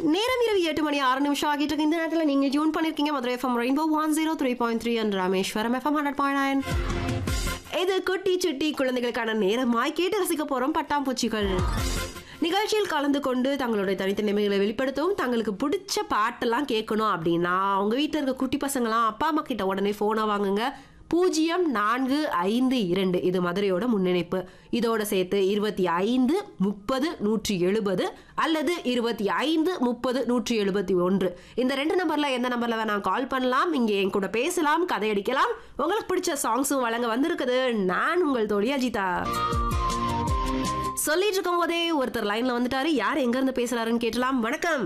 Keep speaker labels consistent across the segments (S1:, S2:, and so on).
S1: நேரம் இரவு எட்டு மணி ஆறு நிமிஷம் ஆகிட்டு இருக்கு இந்த நேரத்தில் நீங்கள் ஜூன் பண்ணிருக்கீங்க Madurai FM rainbow one zero three point three and Rameswaram FM hundred point nine இது குட்டி சுட்டி குழந்தைகளுக்கான நேரமாய் கேட்டு ரசிக்க போறோம் பட்டாம்பூச்சிகள் நிகழ்ச்சியில் கலந்து கொண்டு தங்களுடைய தனித்தன்மைகளை வெளிப்படுத்தவும் தங்களுக்கு பிடிச்ச பாட்டெல்லாம் கேட்கணும் அப்படின்னா உங்க வீட்டில் இருக்க குட்டி பசங்களாம் அப்பா அம்மா கிட்ட உடனே போனை வாங்குங்க பூஜ்ஜியம் நான்கு ஐந்து இரண்டு இது மதுரையோட முன்னிணைப்பு இதோட சேர்த்து இருபத்தி ஐந்து முப்பது நூற்றி எழுபது அல்லது இருபத்தி ஐந்து முப்பது நூற்றி எழுபத்தி ஒன்று இந்த ரெண்டு நம்பர்ல எந்த நம்பர்ல வேணா கால் பண்ணலாம் இங்கே என் கூட பேசலாம் கதையடிக்கலாம் உங்களுக்கு பிடிச்ச சாங்ஸும் வழங்க வந்திருக்குது நான் உங்கள் தோழி அஜிதா சொல்லிட்டு இருக்கும் போதே ஒருத்தர் லைன்ல வந்துட்டாரு யார் எங்க இருந்து பேசுறாருன்னு கேட்டலாம் வணக்கம்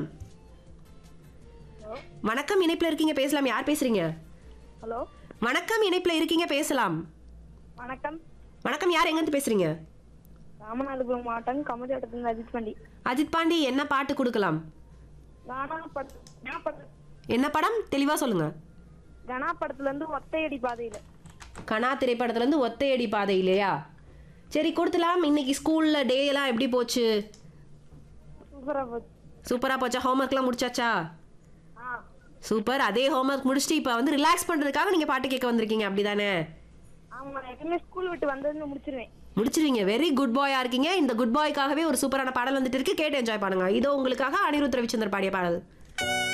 S1: வணக்கம் இணைப்புல இருக்கீங்க பேசலாம் யார் பேசுறீங்க
S2: ஹலோ
S1: வணக்கம் இணைப்புல இருக்கீங்க பேசலாம்
S2: வணக்கம்
S1: வணக்கம் யார் எங்க இருந்து பேசுறீங்க
S2: ராமநாதபுரம் மாவட்டம் கமுதி வட்டத்திலிருந்து அஜித் பண்டி
S1: அஜித் பாண்டி என்ன பாட்டு கொடுக்கலாம்
S2: கனா பட கனா பட
S1: என்ன படம் தெளிவா சொல்லுங்க
S2: கனா படத்துல இருந்து ஒத்தையடி பாதையில
S1: கனா திரைப்படத்துல இருந்து ஒத்தையடி பாதை இல்லையா சரி கொடுத்துலாம் இன்னைக்கு ஸ்கூல்ல டே எல்லாம் எப்படி போச்சு
S2: சூப்பரா போச்சு
S1: சூப்பரா போச்சா ஹோம்ஒர்க்லாம் முடிச்சாச்சா
S2: ஆ
S1: சூப்பர் அதே ஹோம்ஒர்க் முடிச்சுட்டு இப்போ வந்து ரிலாக்ஸ் பண்றதுக்காக நீங்க பாட்டு கேட்க வந்திருக்கீங்க அப்படிதானே
S2: ஆமா நான் எப்பவுமே ஸ்கூல் விட்டு வந்ததுன்னு முடிச்சிருவேன்
S1: முடிச்சிருவீங்க வெரி குட் பாயா இருக்கீங்க இந்த குட் பாய்க்காகவே ஒரு சூப்பரான பாடல் வந்துட்டு இருக்கு கேட்டு என்ஜாய் பண்ணுங்க இதோ உங்களுக்காக அனிருத் ரவிச்சந்தர் பாடிய பாடல்